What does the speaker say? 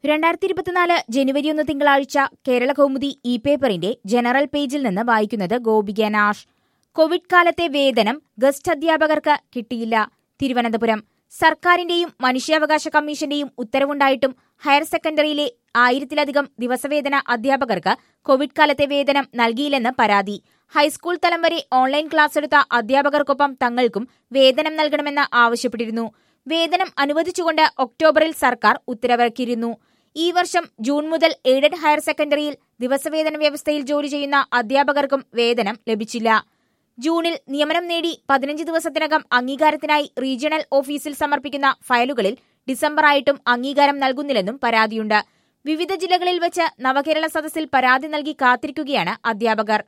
രണ്ടായിരത്തി ഇരുപത്തിനാല് ജനുവരി ഒന്ന് തിങ്കളാഴ്ച കേരള കൗമുദി ഇ പേപ്പറിന്റെ ജനറൽ പേജിൽ നിന്ന് വായിക്കുന്നത് ഗോപിക നാഷ് കോവിഡ് കാലത്തെ വേതനം ഗസ്റ്റ് അധ്യാപകർക്ക് കിട്ടിയില്ല തിരുവനന്തപുരം സർക്കാരിന്റെയും മനുഷ്യാവകാശ കമ്മീഷന്റെയും ഉത്തരവുണ്ടായിട്ടും ഹയർ സെക്കൻഡറിയിലെ ആയിരത്തിലധികം ദിവസവേതന അധ്യാപകർക്ക് കോവിഡ് കാലത്തെ വേതനം നൽകിയില്ലെന്ന് പരാതി ഹൈസ്കൂൾ തലം വരെ ഓൺലൈൻ ക്ലാസ് എടുത്ത അധ്യാപകർക്കൊപ്പം തങ്ങൾക്കും വേതനം നൽകണമെന്ന് ആവശ്യപ്പെട്ടിരുന്നു വേതനം അനുവദിച്ചുകൊണ്ട് ഒക്ടോബറിൽ സർക്കാർ ഉത്തരവിറക്കിയിരുന്നു ഈ വർഷം ജൂൺ മുതൽ എയ്ഡഡ് ഹയർ സെക്കൻഡറിയിൽ ദിവസവേതന വ്യവസ്ഥയിൽ ജോലി ചെയ്യുന്ന അധ്യാപകർക്കും വേതനം ലഭിച്ചില്ല ജൂണിൽ നിയമനം നേടി പതിനഞ്ച് ദിവസത്തിനകം അംഗീകാരത്തിനായി റീജിയണൽ ഓഫീസിൽ സമർപ്പിക്കുന്ന ഫയലുകളിൽ ഡിസംബർ ആയിട്ടും അംഗീകാരം നൽകുന്നില്ലെന്നും പരാതിയുണ്ട് വിവിധ ജില്ലകളിൽ വെച്ച് നവകേരള സദസ്സിൽ പരാതി നൽകി കാത്തിരിക്കുകയാണ് അധ്യാപകർ